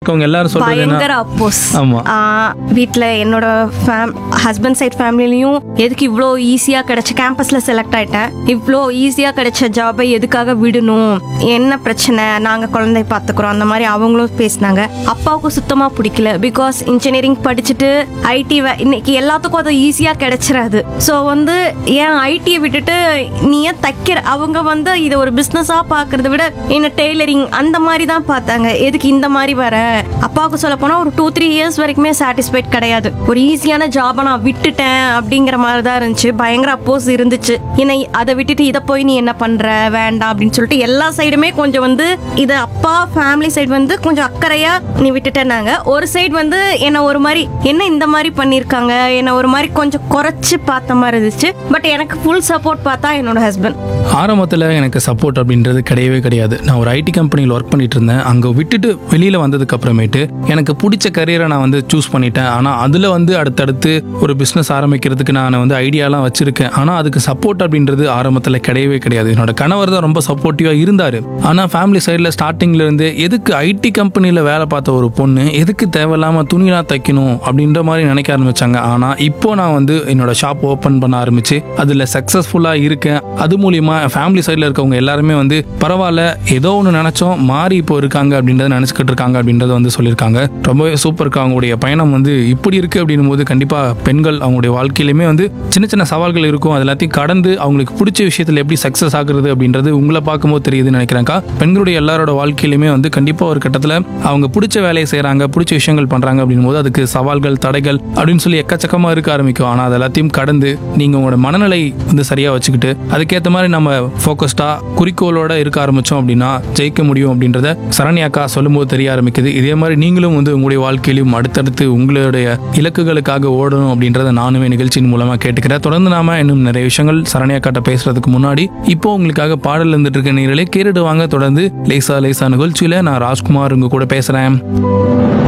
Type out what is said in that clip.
இருக்கவங்க எல்லாரும் சொல்றது என்ன பயங்கர அப்போஸ் ஆமா வீட்டில் என்னோட ஃபேம் ஹஸ்பண்ட் சைட் ஃபேமிலிலையும் எதுக்கு இவ்வளோ ஈஸியாக கிடைச்ச கேம்பஸில் செலக்ட் ஆயிட்டேன் இவ்வளோ ஈஸியாக கிடைச்ச ஜாபை எதுக்காக விடணும் என்ன பிரச்சனை நாங்கள் குழந்தை பார்த்துக்குறோம் அந்த மாதிரி அவங்களும் பேசினாங்க அப்பாவுக்கு சுத்தமாக பிடிக்கல பிகாஸ் இன்ஜினியரிங் படிச்சுட்டு ஐடி இன்னைக்கு எல்லாத்துக்கும் அது ஈஸியாக கிடைச்சிடாது ஸோ வந்து ஏன் ஐடியை விட்டுட்டு நீ ஏன் தைக்கிற அவங்க வந்து இதை ஒரு பிஸ்னஸாக பார்க்கறத விட என்ன டெய்லரிங் அந்த மாதிரி தான் பார்த்தாங்க எதுக்கு இந்த மாதிரி வர அப்பாவுக்கு சொல்ல போனால் ஒரு டூ த்ரீ இயர்ஸ் வரைக்குமே சாட்டிஸ்ஃபைட் கிடையாது ஒரு ஈஸியான ஜாபை நான் விட்டுட்டேன் அப்படிங்கிற மாதிரி தான் இருந்துச்சு பயங்கர அப்போஸ் இருந்துச்சு என்னை அதை விட்டுட்டு இதை போய் நீ என்ன பண்ற வேண்டாம் அப்படின்னு சொல்லிட்டு எல்லா சைடுமே கொஞ்சம் வந்து இது அப்பா ஃபேமிலி சைடு வந்து கொஞ்சம் அக்கறையா நீ விட்டுட்டேனாங்க ஒரு சைடு வந்து என்ன ஒரு மாதிரி என்ன இந்த மாதிரி பண்ணியிருக்காங்க என்ன ஒரு மாதிரி கொஞ்சம் குறைச்சு பார்த்த மாதிரி இருந்துச்சு பட் எனக்கு ஃபுல் சப்போர்ட் பார்த்தா என்னோட ஹஸ்பண்ட் ஆரம்பத்தில் எனக்கு சப்போர்ட் அப்படின்றது கிடையவே கிடையாது நான் ஒரு ஐடி கம்பெனியில் ஒர்க் பண்ணிட்டு இருந்தேன் அங்கே விட்டுட்டு வெளியில் வந்ததுக்கு அப்புறமேட்டு எனக்கு பிடிச்ச கரியரை நான் வந்து சூஸ் பண்ணிட்டேன் ஆனால் அதில் வந்து அடுத்தடுத்து ஒரு பிஸ்னஸ் ஆரம்பிக்கிறதுக்கு நான் வந்து ஐடியாலாம் வச்சிருக்கேன் ஆனால் அதுக்கு சப்போர்ட் அப்படின்றது ஆரம்பத்தில் கிடையவே கிடையாது என்னோட கணவர் தான் ரொம்ப சப்போர்ட்டிவாக இருந்தார் ஆனால் ஃபேமிலி சைடில் ஸ்டார்டிங்ல இருந்து எதுக்கு ஐடி கம்பெனியில் வேலை பார்த்த ஒரு பொண்ணு எதுக்கு தேவையில்லாமல் துணிலாம் தைக்கணும் அப்படின்ற மாதிரி நினைக்க ஆரம்பிச்சாங்க ஆனால் இப்போ நான் வந்து என்னோட ஷாப் ஓப்பன் பண்ண ஆரம்பிச்சு அதில் சக்ஸஸ்ஃபுல்லாக இருக்கேன் அது மூலியமா ஃபேமிலி சைடில் இருக்கவங்க எல்லாருமே வந்து பரவாயில்ல ஏதோ ஒன்று நினச்சோம் மாறி இப்போ இருக்காங்க அப்படின்றத நினச்சிக்கிட்டு இருக்காங்க அப்படின்றத வந்து சொல்லியிருக்காங்க ரொம்பவே சூப்பருக்கு அவங்களுடைய பயணம் வந்து இப்படி இருக்கு அப்படின்னும் போது கண்டிப்பாக பெண்கள் அவங்களுடைய வாழ்க்கையிலுமே வந்து சின்ன சின்ன சவால்கள் இருக்கும் அது எல்லாத்தையும் கடந்து அவங்களுக்கு பிடிச்ச விஷயத்தில் எப்படி சக்ஸஸ் ஆகுறது அப்படின்றது உங்களை பார்க்கும்போது தெரியுதுன்னு நினைக்கிறேன்க்கா பெண்களுடைய எல்லாரோட வாழ்க்கையிலுமே வந்து கண்டிப்பாக ஒரு கட்டத்தில் அவங்க பிடிச்ச வேலையை செய்கிறாங்க பிடிச்ச விஷயங்கள் பண்ணுறாங்க அப்படின்னும் போது அதுக்கு சவால்கள் தடைகள் அப்படின்னு சொல்லி எக்கச்சக்கமாக இருக்க ஆரம்பிக்கும் ஆனால் அது எல்லாத்தையும் கடந்து நீங்கள் உங்களோட மனநிலை வந்து சரியாக வச்சுக்கிட்டு அதுக்கேற்ற மாதிரி நம்ம ஃபோக்கஸ்டாக குறிக்கோளோட இருக்க ஆரம்பித்தோம் அப்படின்னா ஜெயிக்க முடியும் அப்படின்றத சரண்யாக்கா சொல்லும்போது தெரிய ஆரம்பிக்குது இதே மாதிரி நீங்களும் வந்து உங்களுடைய வாழ்க்கையிலும் அடுத்தடுத்து உங்களுடைய இலக்குகளுக்காக ஓடணும் அப்படின்றத நானுமே நிகழ்ச்சியின் மூலமாக கேட்டுக்கிறேன் தொடர்ந்து நாம இன்னும் நிறைய விஷயங்கள் சரண்யாக்காட்ட பேசுறதுக்கு முன்னாடி இப்போ உங்களுக்காக பாடல் இருந்துட்டு இருக்க நீங்களே கேட்டுட்டு வாங்க தொடர்ந்து லேசா லேசா நிகழ்ச்சியில நான் ராஜ்குமார் உங்க கூட பேசுறேன்